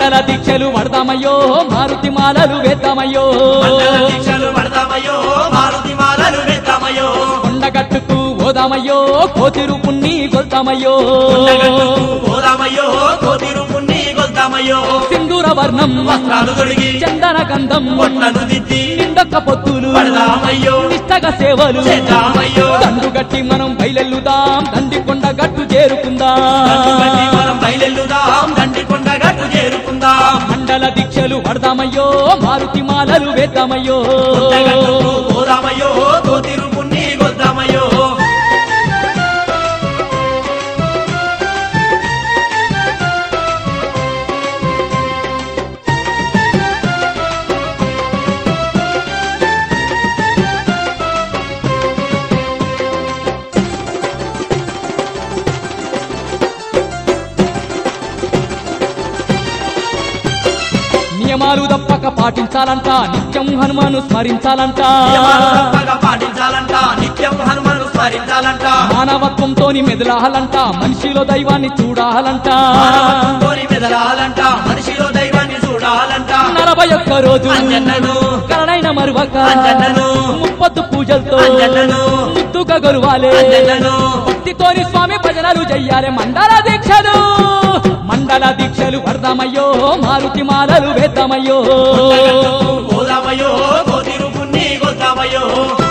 మండల దీక్షలు పడదామయ్యో మారుతి మాలలు వేద్దామయ్యో మండల దీక్షలు పడదామయ్యో మారుతి మాలలు వేద్దామయ్యో కొండగట్టుకు పోదామయ్యో కోతిరు పున్ని కొల్తామయ్యో కొండగట్టుకు పోదామయ్యో కోతిరు పున్ని కొద్దామయ్యో సింధూర వర్ణం వస్త్రాలు తొడిగి చందన గంధం పొట్టను దిద్ది నిండొక్క పొత్తులు పడదామయ్యో నిష్టగా సేవలు చేద్దామయ్యో దండు గట్టి మనం బయలెల్లుదాం దండి కొండ గట్టు గట్టి చేరుకుందాం మనం బయలెల్లుదాం దండి కొండ గట్టు చేరుకుందాం మండల దీక్షలు పడదామయ్యో మారుతి మాలలు వేద్దామయ్యో కొండగట్టుకు పోదామయ్యో కోతిరు పున్ని కొద్దామయ్యో నియమాలు తప్పక పాటించాలంట నిత్యం హనుమాను స్మరించాలంట నియమాలు తప్పక పాటించాలంట నిత్యం హనుమను స్మరించాలంట మానవత్వంతోని మెదలాలంట మనిషిలో దైవాన్ని చూడాలంట మానవత్వంతోని మెదలాలంట మనిషిలో దైవాన్ని చూడాలంట నలభై ఒక్క రోజు అంజన్నను కరణైన మరువక అంజన్నను ముప్పొద్దు పూజలతో అంజన్నను ముద్దుగా గొరువాలే అంజన్నను భక్తితోని స్వామి భజనలు చెయ్యాలి మండల దీక్షలు మండల దీక్షలు పడదామయ్యో మారుతి మాలలు వేద్దామయ్యో కొండగట్టుకు పోదామయ్యో కోతిరు పున్ని కొద్దామయ్యో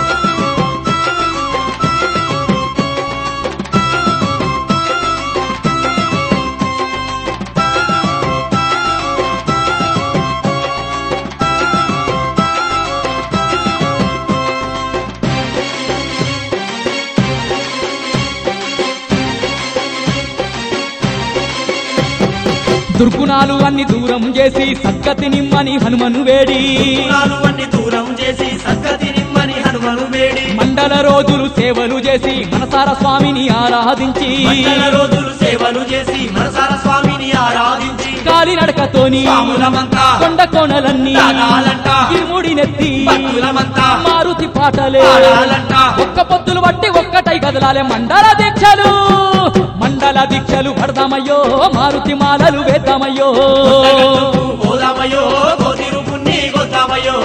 దుర్గుణాలు అన్ని దూరం చేసి సద్గతి నిమ్మని హనుమను వేడి గుణాలు అన్ని దూరం చేసి సద్గతి నిమ్మని హనుమను వేడి మండల రోజులు సేవలు చేసి మనసార స్వామిని ఆరాధించి మండల రోజులు సేవలు చేసి మనసార స్వామిని ఆరాధించి కాలినడకతోని స్వాములమంతా కొండ కోణలన్నీ తాగాలంట ఇరుముడి నెత్తి భక్తులమంతా మారుతి పాటలే పాడాలంట ఒక్క పొత్తులు బట్టి ఒక్కటై కదలాలే మండల దీక్షలు మండల దీక్షలు పడదామయ్యో మారుతి మాలలు వేద్దామయ్యో కొండగట్టుకు పోదామయ్యో కోతిరు పున్ని కొద్దామయ్యో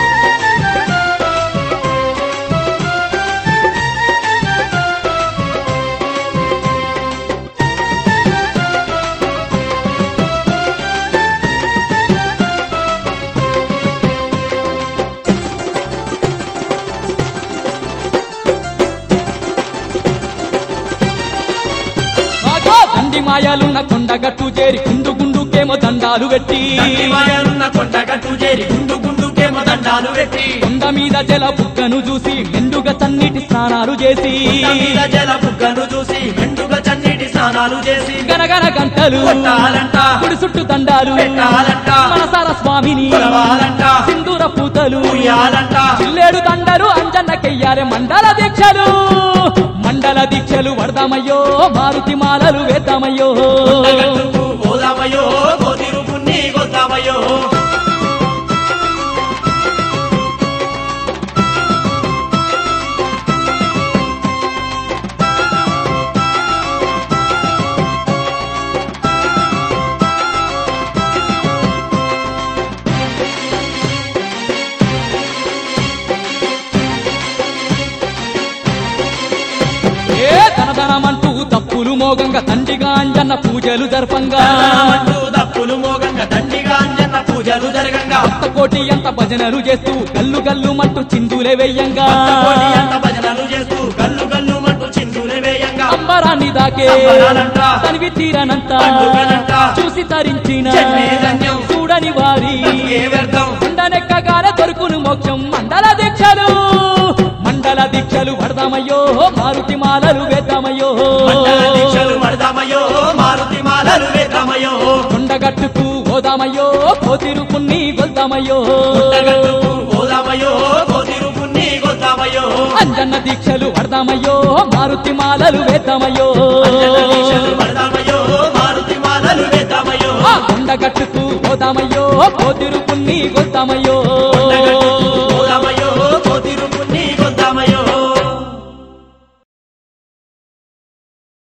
ఆగో! దండి మాయాలున్న కొండగట్టు చేరి గుండు గుండుకేమో దండాలు పెట్టి తండ్రి మాయలున్న కొండగట్టు చేరి గుండు గుండుకేమో దండాలు పెట్టి కొండ మీద జల బుగ్గను చూసి మెండుగా చన్నీటి స్నానాలు చేసి కొండ మీద జల బుగ్గను చూసి మెండుగా చన్నీటి స్నానాలు చేసి గనగన గంటలు కొట్టాలంట గుడి చుట్టూ దండాలు పెట్టాలంట మనసార స్వామిని కొలవాలంట సింధూర పూతలు ఉయ్యాలంట చిల్లేడు దండలు అంజన్నకెయ్యాలి మండల దీక్షలు మండల దీక్షలు పడదామయ్యో మారుతి మాలలు వేద్దామయ్యో కొండగట్టుకు పోదామయ్యో కోతిరు పున్ని కొద్దామయ్యో ఏ ధనధనమంటూ తప్పులు మోగంగా తండ్రిగా అంజన్న పూజలు జరపంగా అంటూ దప్పులు మోగంగా దండిగా అంజన్న పూజలు జరగంగా భక్త కోటి అంత భజనలు చేస్తూ గల్లు గల్లు మంటూ చిందులే వెయ్యంగా కోటి అంత భజనలు చేస్తూ గల్లు గల్లు మంటూ చిందులే వేయంగా అంబరాన్ని దాకే అంబరాలంట. తనివి తీరనంత పండుగనంట. చూసి తరించిన జన్మే ధన్యం. చూడని వారి ఏ వ్యర్థం కొండనెక్కగానే దొరుకును మోక్షం మండల దీక్షలు మండల దీక్షలు పడదామయ్యో మారుతి మాలలు వేద్దామయ్యో మండల దీక్షలు పడదామయ్యో మారుతి మాలలు వేద్దామయ్యో కొండగట్టుకు పోదామయ్యో కోతిరు పున్ని గొల్దామయ్యో కొండగట్టుకు పోదామయ్యో కోతిరు పున్ని కొద్దామయ్యో అంజన్న దీక్షలు పడదామయ్యో మారుతి మాలలు వేద్దామయ్యో అంజన దీక్షలు పడదామయ్యో మారుతి మాలలు వేద్దామయ్యో ఆ కొండగట్టుకు పోదామయ్యో కోతిరు పున్ని గొల్దామయ్యో